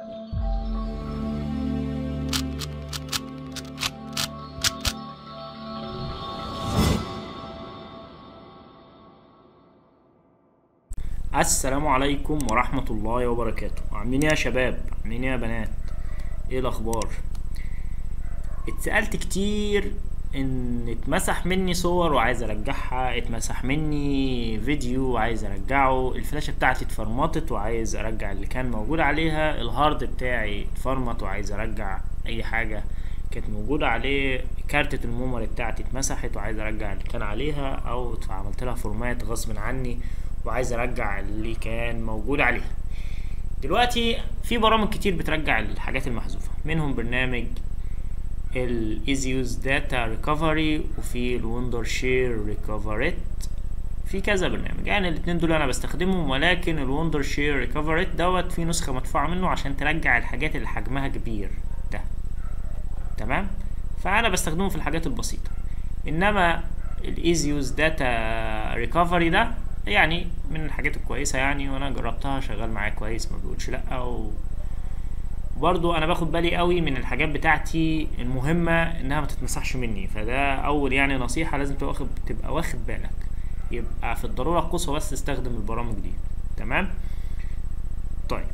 السلام عليكم ورحمة الله وبركاته عاملين ايه يا شباب عاملين ايه يا بنات ايه الاخبار اتسألت كتير ان اتمسح مني صور وعايز ارجعها اتمسح مني فيديو وعايز ارجعه الفلاشة بتاعتي اتفرمطت وعايز ارجع اللي كان موجود عليها الهارد بتاعي اتفرمط وعايز ارجع اي حاجة كانت موجودة عليه كارتة الميموري بتاعتي اتمسحت وعايز ارجع اللي كان عليها او عملت لها فورمات غصب عني وعايز ارجع اللي كان موجود عليها دلوقتي في برامج كتير بترجع الحاجات المحذوفة منهم برنامج الايزيوز داتا ريكفري وفي الوندر شير ريكفريت في كذا برنامج يعني الاتنين دول انا بستخدمهم ولكن الوندر شير ريكفريت دوت في نسخة مدفوعة منه عشان ترجع الحاجات اللي حجمها كبير ده تمام فانا بستخدمه في الحاجات البسيطة انما الايزيوز داتا ريكفري ده يعني من الحاجات الكويسة يعني وانا جربتها شغال معايا كويس ما بيقولش لا و... برضو انا باخد بالي قوي من الحاجات بتاعتي المهمة انها ما تتمسحش مني فده اول يعني نصيحة لازم تبقى واخد تبقى واخد بالك يبقى في الضرورة القصوى بس استخدم البرامج دي تمام طيب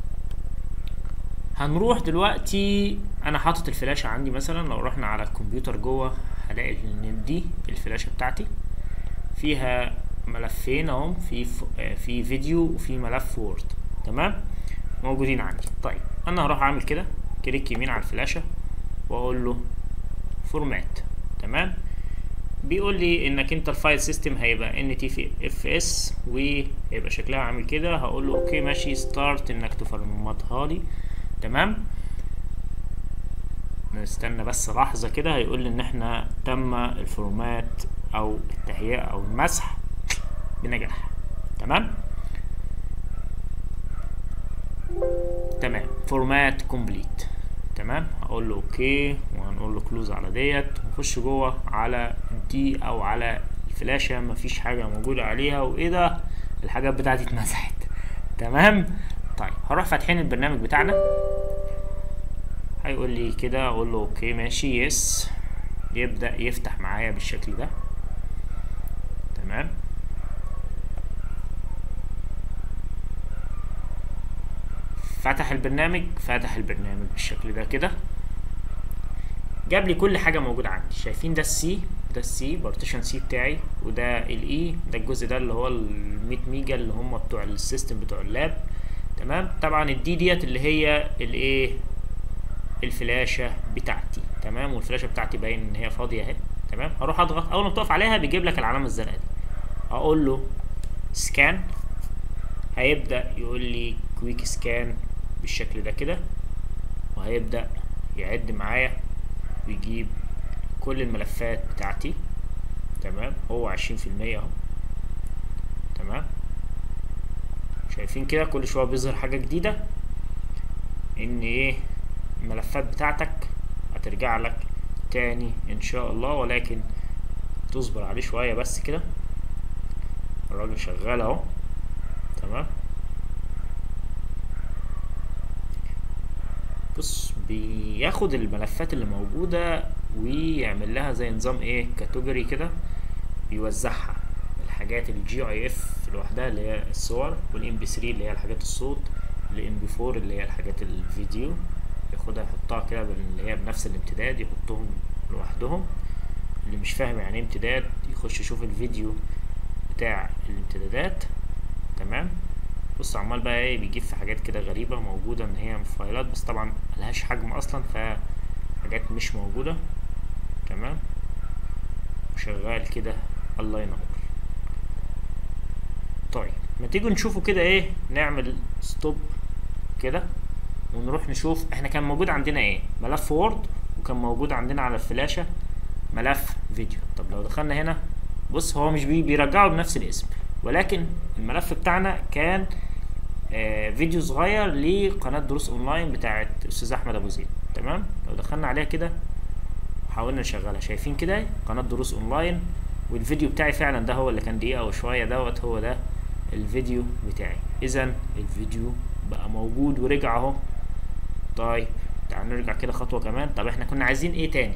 هنروح دلوقتي انا حاطط الفلاشة عندي مثلا لو رحنا على الكمبيوتر جوه هلاقي ان دي الفلاشة بتاعتي فيها ملفين اهم في في فيديو وفي ملف وورد تمام موجودين عندي طيب انا هروح اعمل كده كليك يمين على الفلاشه واقول له فورمات تمام بيقول لي انك انت الفايل سيستم هيبقى ان تي في اف اس وهيبقى شكلها عامل كده هقول له اوكي ماشي ستارت انك تفرمطها لي تمام نستنى بس لحظه كده هيقول لي ان احنا تم الفورمات او التهيئه او المسح بنجاح تمام تمام فورمات كومبليت تمام هقول له اوكي وهنقول له كلوز على ديت ونخش جوه على دي او على الفلاشه مفيش حاجه موجوده عليها وايه ده الحاجات بتاعتي اتمسحت تمام طيب هروح فاتحين البرنامج بتاعنا هيقول لي كده اقول له اوكي ماشي يس يبدا يفتح معايا بالشكل ده تمام فتح البرنامج فتح البرنامج بالشكل ده كده جاب لي كل حاجه موجوده عندي شايفين ده السي ده السي بارتيشن سي بتاعي وده الاي ده الجزء ده اللي هو ال 100 ميجا اللي هم بتوع السيستم بتوع اللاب تمام طبعا الدي ديت اللي هي الايه الفلاشه بتاعتي تمام والفلاشه بتاعتي باين ان هي فاضيه اهي تمام هروح اضغط اول ما بتقف عليها بيجيب لك العلامه الزرقاء دي اقول له سكان هيبدا يقول لي كويك سكان بالشكل ده كده وهيبدأ يعد معايا ويجيب كل الملفات بتاعتي تمام هو عشرين في المية اهو تمام شايفين كده كل شوية بيظهر حاجة جديدة ان ايه الملفات بتاعتك هترجع لك تاني ان شاء الله ولكن تصبر عليه شوية بس كده الراجل شغال اهو تمام بص بياخد الملفات اللي موجودة ويعمل لها زي نظام ايه كاتيجوري كده بيوزعها الحاجات الجي اي اف لوحدها اللي هي الصور والام بي 3 اللي هي الحاجات الصوت الام بي 4 اللي هي الحاجات الفيديو ياخدها يحطها كده اللي هي بنفس الامتداد يحطهم لوحدهم اللي مش فاهم يعني ايه امتداد يخش يشوف الفيديو بتاع الامتدادات تمام بص عمال بقى ايه بيجيب في حاجات كده غريبة موجودة ان هي فايلات بس طبعا ملهاش حجم اصلا فحاجات مش موجودة تمام وشغال كده الله ينور طيب ما تيجوا نشوفوا كده ايه نعمل ستوب كده ونروح نشوف احنا كان موجود عندنا ايه ملف وورد وكان موجود عندنا على الفلاشة ملف فيديو طب لو دخلنا هنا بص هو مش بي بيرجعه بنفس الاسم ولكن الملف بتاعنا كان آه فيديو صغير لقناة دروس اونلاين بتاعت استاذ احمد ابو زيد تمام لو دخلنا عليها كده حاولنا نشغلها شايفين كده قناة دروس اونلاين والفيديو بتاعي فعلا ده هو اللي كان دقيقة وشوية دوت هو ده الفيديو بتاعي اذا الفيديو بقى موجود ورجع اهو طيب تعال نرجع كده خطوة كمان طب احنا كنا عايزين ايه تاني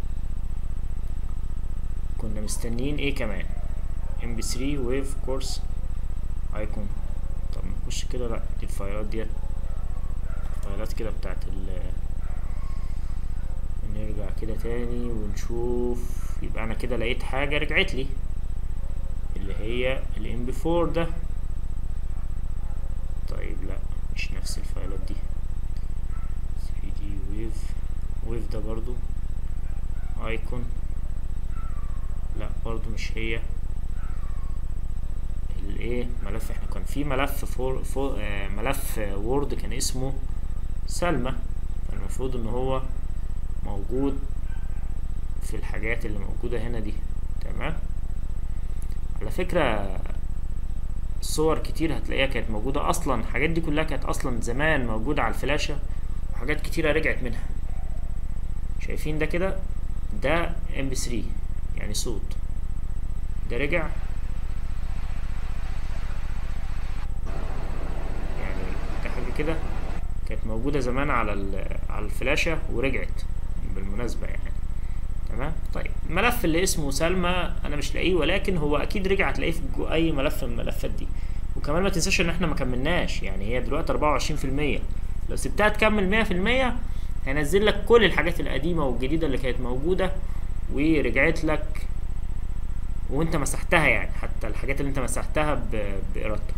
كنا مستنيين ايه كمان mp3 ويف كورس ايكون طب نخش كده لا دي الفايلات ديت الفايلات كده بتاعت ال نرجع كده تاني ونشوف يبقى انا كده لقيت حاجة رجعت لي اللي هي ال mp4 ده طيب لا مش نفس الفايلات دي 3d ويف ويف ده برضو ايكون لا برضو مش هي الايه ملف احنا كان في ملف فور, فور آه ملف وورد كان اسمه سلمى المفروض ان هو موجود في الحاجات اللي موجودة هنا دي تمام على فكرة صور كتير هتلاقيها كانت موجودة اصلا الحاجات دي كلها كانت اصلا زمان موجودة على الفلاشة وحاجات كتيرة رجعت منها شايفين ده كده ده ام 3 يعني صوت ده رجع يعني ده حاجة كده كانت موجودة زمان على على الفلاشة ورجعت بالمناسبة يعني تمام طيب الملف اللي اسمه سلمى انا مش لاقيه ولكن هو اكيد رجع هتلاقيه في اي ملف من الملفات دي وكمان ما تنساش ان احنا ما كملناش يعني هي دلوقتي 24% لو سبتها تكمل 100% هينزل لك كل الحاجات القديمة والجديدة اللي كانت موجودة ورجعت لك وانت مسحتها يعني حتى الحاجات اللي انت مسحتها بارادتك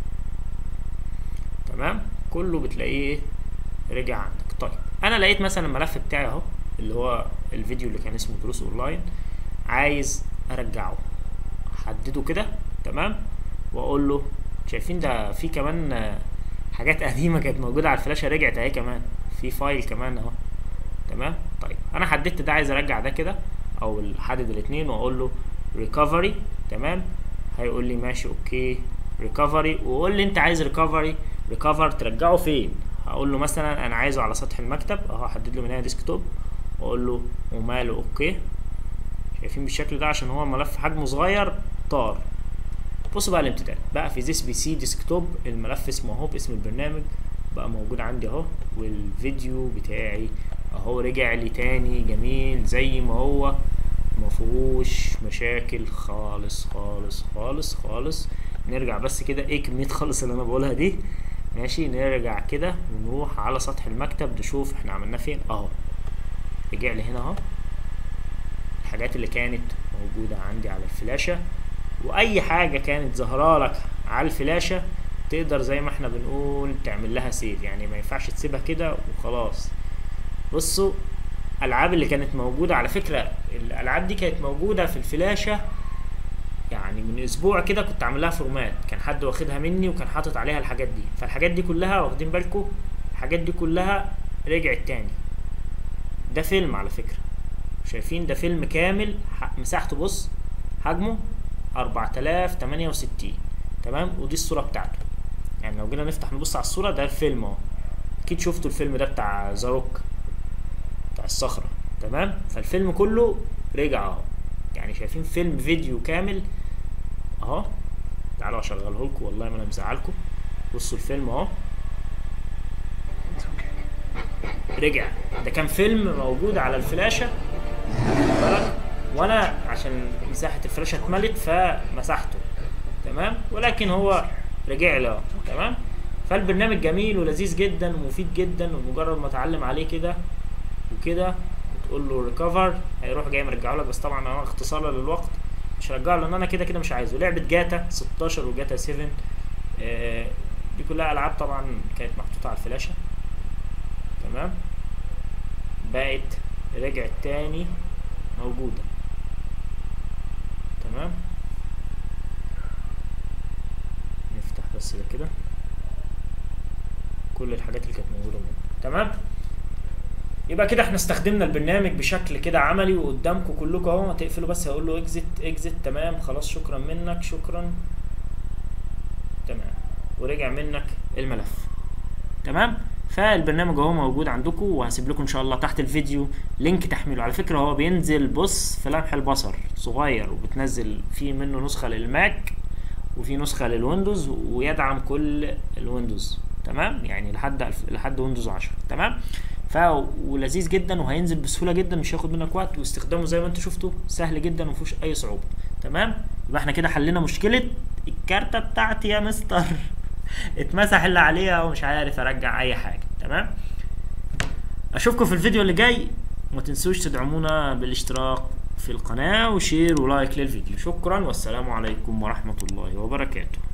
تمام كله بتلاقيه رجع عندك طيب انا لقيت مثلا الملف بتاعي اهو اللي هو الفيديو اللي كان اسمه دروس اونلاين عايز ارجعه احدده كده تمام واقول له شايفين ده في كمان حاجات قديمه كانت موجوده على الفلاشه رجعت اهي كمان في فايل كمان اهو تمام طيب انا حددت ده عايز ارجع ده كده او حدد الاثنين واقول له ريكفري تمام هيقول لي ماشي اوكي ريكفري وقول لي انت عايز ريكفري ريكفر ترجعه فين هقول له مثلا انا عايزه على سطح المكتب اهو احدد له من هنا ديسكتوب واقول له وماله اوكي شايفين بالشكل ده عشان هو ملف حجمه صغير طار بصوا بقى الامتداد بقى في ذيس بي سي ديسكتوب الملف اسمه اهو باسم البرنامج بقى موجود عندي اهو والفيديو بتاعي اهو رجع لي تاني جميل زي ما هو مفهوش مشاكل خالص خالص خالص خالص نرجع بس كده ايه كمية خالص اللي انا بقولها دي ماشي نرجع كده ونروح على سطح المكتب نشوف احنا عملناه فين اهو رجع لي هنا اهو الحاجات اللي كانت موجودة عندي على الفلاشة واي حاجة كانت ظاهرة لك على الفلاشة تقدر زي ما احنا بنقول تعمل لها سيف يعني ما ينفعش تسيبها كده وخلاص بصوا الالعاب اللي كانت موجودة على فكرة الالعاب دي كانت موجودة في الفلاشة يعني من اسبوع كده كنت عامل لها فورمات كان حد واخدها مني وكان حاطط عليها الحاجات دي فالحاجات دي كلها واخدين بالكم الحاجات دي كلها رجعت تاني ده فيلم على فكرة شايفين ده فيلم كامل مساحته بص حجمه 4068 تمام ودي الصورة بتاعته يعني لو جينا نفتح نبص على الصورة ده الفيلم اهو اكيد شفتوا الفيلم ده بتاع زاروك بتاع الصخرة تمام فالفيلم كله رجع اهو يعني شايفين فيلم فيديو كامل اهو تعالوا اشغله لكم والله ما انا مزعلكم بصوا الفيلم اهو رجع ده كان فيلم موجود على الفلاشة بالك وانا عشان مساحة الفلاشة اتملت فمسحته تمام ولكن هو رجع لي اهو تمام فالبرنامج جميل ولذيذ جدا ومفيد جدا ومجرد ما اتعلم عليه كده وكده وتقول له ريكفر هيروح جاي مرجعه لك بس طبعا انا اختصارا للوقت مش هرجعه لان انا كده كده مش عايزه لعبه جاتا 16 وجاتا 7 آه دي كلها العاب طبعا كانت محطوطه على الفلاشه تمام بقت رجعت تاني موجوده تمام نفتح بس ده كده كل الحاجات اللي كانت موجوده موجوده تمام يبقى كده احنا استخدمنا البرنامج بشكل كده عملي وقدامكم كلكم اهو هتقفلوا بس هقول له اكزت اكزت تمام خلاص شكرا منك شكرا تمام ورجع منك الملف تمام فالبرنامج اهو موجود عندكم وهسيب لكم ان شاء الله تحت الفيديو لينك تحميله على فكره هو بينزل بص في لمح البصر صغير وبتنزل فيه منه نسخه للماك وفي نسخه للويندوز ويدعم كل الويندوز تمام يعني لحد الف... لحد ويندوز 10 تمام ف ولذيذ جدا وهينزل بسهوله جدا مش هياخد منك وقت واستخدامه زي ما انتوا شفتوا سهل جدا ومفيهوش اي صعوبه تمام يبقى احنا كده حلينا مشكله الكارته بتاعتي يا مستر اتمسح اللي عليها ومش عارف ارجع اي حاجه تمام اشوفكم في الفيديو اللي جاي وما تنسوش تدعمونا بالاشتراك في القناه وشير ولايك للفيديو شكرا والسلام عليكم ورحمه الله وبركاته